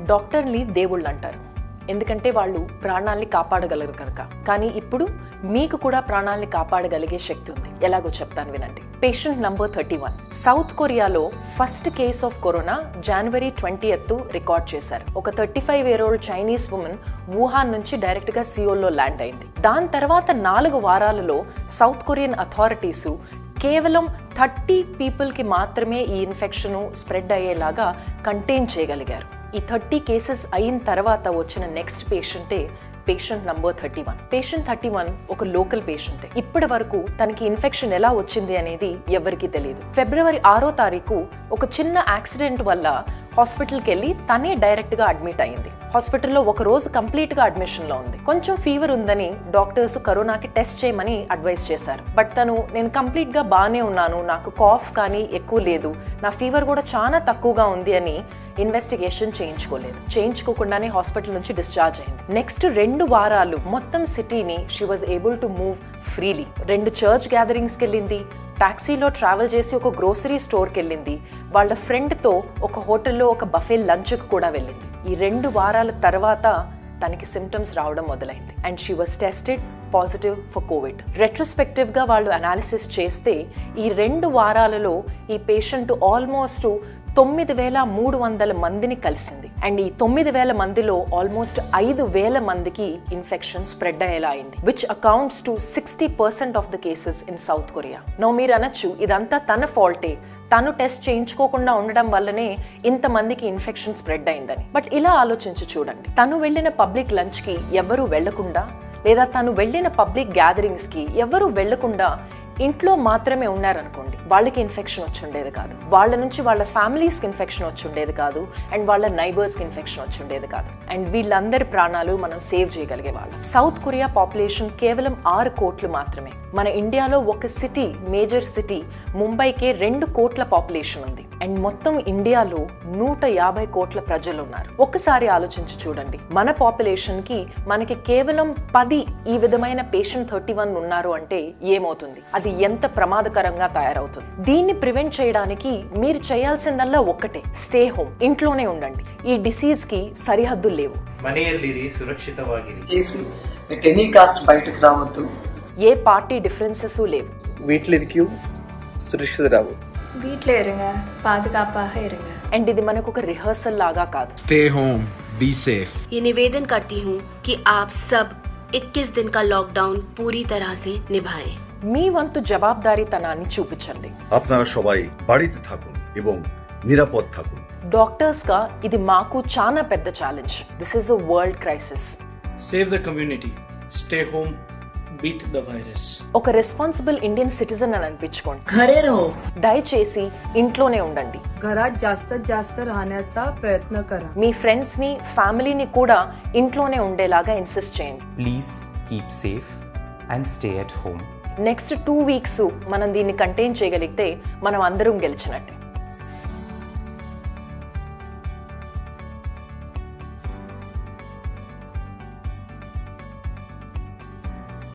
డాక్టర్ని దేవుళ్ళు అంటారు ఎందుకంటే వాళ్ళు ప్రాణాల్ని కాపాడగలరు కనుక కానీ ఇప్పుడు మీకు కూడా ప్రాణాల్ని కాపాడగలిగే శక్తి ఉంది ఎలాగో చెప్తాను వినండి patient number thirty one South కొరియాలో first case of corona January twenty record చేశారు ఒక thirty five year old Chinese women Wuhan నుంచి డైరెక్ట్ గా సియోల్లో ల్యాండ్ అయింది దాని తర్వాత నాలుగు వారాలలో సౌత్ కొరియన్ అథారిటీస్ కేవలం థర్టీ పీపుల్కి మాత్రమే ఈ ఇన్ఫెక్షన్ స్ప్రెడ్ అయ్యేలాగా కంటైన్ చేయగలిగారు ఈ థర్టీ కేసెస్ అయిన తర్వాత వచ్చిన నెక్స్ట్ పేషెంటే patient number thirty one patient thirty one ఒక లోకల్ పేషెంటే ఇప్పటి వరకు తనకి ఇన్ఫెక్షన్ ఎలా వచ్చింది అనేది ఎవరికీ తెలియదు ఫిబ్రవరి ఆరో తారీఖు ఒక చిన్న యాక్సిడెంట్ వల్ల హాస్పిటల్కి వెళ్ళి తనే డైరెక్ట్ గా అడ్మిట్ అయింది హాస్పిటల్లో ఒక రోజు కంప్లీట్ గా అడ్మిషన్ లో ఉంది కొంచెం ఫీవర్ ఉందని డాక్టర్స్ కరోనాకి టెస్ట్ చేయమని అడ్వైస్ చేశారు బట్ తను నేను కంప్లీట్ గా బాగానే ఉన్నాను నాకు కాఫ్ కానీ ఎక్కువ లేదు నా ఫీవర్ కూడా చాలా తక్కువగా ఉంది అని ఇన్వెస్టిగేషన్ చేయించుకోలేదు చేయించుకోకుండానే హాస్పిటల్ నుంచి డిశ్చార్జ్ అయింది నెక్స్ట్ రెండు వారాలు మొత్తం సిటీని she was able to move freely రెండు చర్చ్ గ్యాదరింగ్స్కి వెళ్ళింది టాక్సీలో ట్రావెల్ చేసి ఒక గ్రోసరీ స్టోర్కి వెళ్ళింది వాళ్ళ ఫ్రెండ్తో ఒక హోటల్లో ఒక బఫే లంచ్కి కూడా వెళ్ళింది ఈ రెండు వారాల తర్వాత తనకి సిమ్టమ్స్ రావడం మొదలైంది and she was tested positive for covid retrospective గా వాళ్ళు అనాలిసిస్ చేస్తే ఈ రెండు వారాలలో ఈ పేషెంట్ ఆల్మోస్ట్ తొమ్మిది వేల మూడు వందల మందిని కలిసింది అండ్ ఈ తొమ్మిది వేల మందిలో ఆల్మోస్ట్ ఐదు వేల మందికి ఇన్ఫెక్షన్ స్ప్రెడ్ అయ్యేలా అయింది which accounts to sixty percent of the cases in South Korea no మీరు అనొచ్చు ఇదంతా తన ఫాల్టే తను టెస్ట్ చేయించుకోకుండా ఉండడం వల్లనే ఇంతమందికి ఇన్ఫెక్షన్ స్ప్రెడ్ అయిందని బట్ ఇలా ఆలోచించి చూడండి తను వెళ్ళిన పబ్లిక్ లంచ్ కి ఎవరు వెళ్లకుండా లేదా తను వెళ్ళిన పబ్లిక్ గ్యాదరింగ్స్ కి ఎవరు వెళ్లకుండా ఇంట్లో మాత్రమే ఉన్నారనుకోండి వాళ్ళకి ఇన్ఫెక్షన్ వచ్చి ఉండేది కాదు వాళ్ళ నుంచి వాళ్ళ ఫ్యామిలీస్కి ఇన్ఫెక్షన్ వచ్చి ఉండేది కాదు అండ్ వాళ్ళ నైబర్స్కి ఇన్ఫెక్షన్ వచ్చి ఉండేది కాదు అండ్ వీళ్ళందరి ప్రాణాలు మనం సేవ్ చేయగలిగే వాళ్ళం సౌత్ కొరియా పాపులేషన్ కేవలం ఆరు కోట్లు మాత్రమే మన ఇండియాలో ఒక సిటీ మేజర్ సిటీ ముంబైకే రెండు కోట్ల పాపులేషన్ ఉంది అండ్ మొత్తం ఇండియాలో నూట యాభై కోట్ల ప్రజలు ఉన్నారు ఒక్కసారి ఆలోచించి చూడండి మన పాపులేషన్ కి మనకి కేవలం పది ఈ విధమైన పేషెంట్ థర్టీ వన్ ఉన్నారు అంటే ఏమవుతుంది అది ఎంత ప్రమాదకరంగా తయారవుతుంది దీన్ని ప్రివెంట్ చేయడానికి మీరు చేయాల్సిందల్లా ఒక్కటే స్టే హోమ్ ఇంట్లోనే ఉండండి ఈ డిసీజ్ కి సరిహద్దులు లేవు ಮನೆಯಲ್ಲಿರಿ ಸುರಕ್ಷಿತವಾಗಿರಿ చేసి టెనీ కాస్ట్ బయటకు రావద్దు ఏ పార్టీ డిఫరెన్సెస్ లేవు വീട്ടിലിരിക്കൂ സുരക്ഷിതരാകൂ வீட்டில் இருங்க பாதுகாப்பாக இருங்க అండ్ ఇది మనకు ఒక రిహర్సల్ లాగా కాదు Stay home. Be safe. ये निवेदन करती हूँ कि आप सब 21 दिन का लॉकडाउन पूरी तरह से निभाएं। మీ వంతు జవాబుదారీతనాన్ని చూపించండి আপনারা সবাই বাড়িতে থাকুন এবং নিরাপদ থাকুন డాక్టర్స్ గా ఇది మాకు చాలా పెద్ద challenge this is a world crisis Save the community. Stay home. Beat the virus. ఒక రెస్పాన్సిబుల్ ఇండియన్ సిటిజన్ అని అనిపించుకోండి घरे रहो దయచేసి ఇంట్లోనే ఉండండి घरात जास्तीत जास्त राहण्याचा प्रयत्न करा మీ ఫ్రెండ్స్ ని ఫ్యామిలీని కూడా ఇంట్లోనే ఉండేలాగా ఇన్సిస్ట్ చేయండి Please keep safe and stay at home. Next two weeks మనం దీన్ని కంటైన్ చేయగలిగితే మనం అందరం గెలిచినట్టే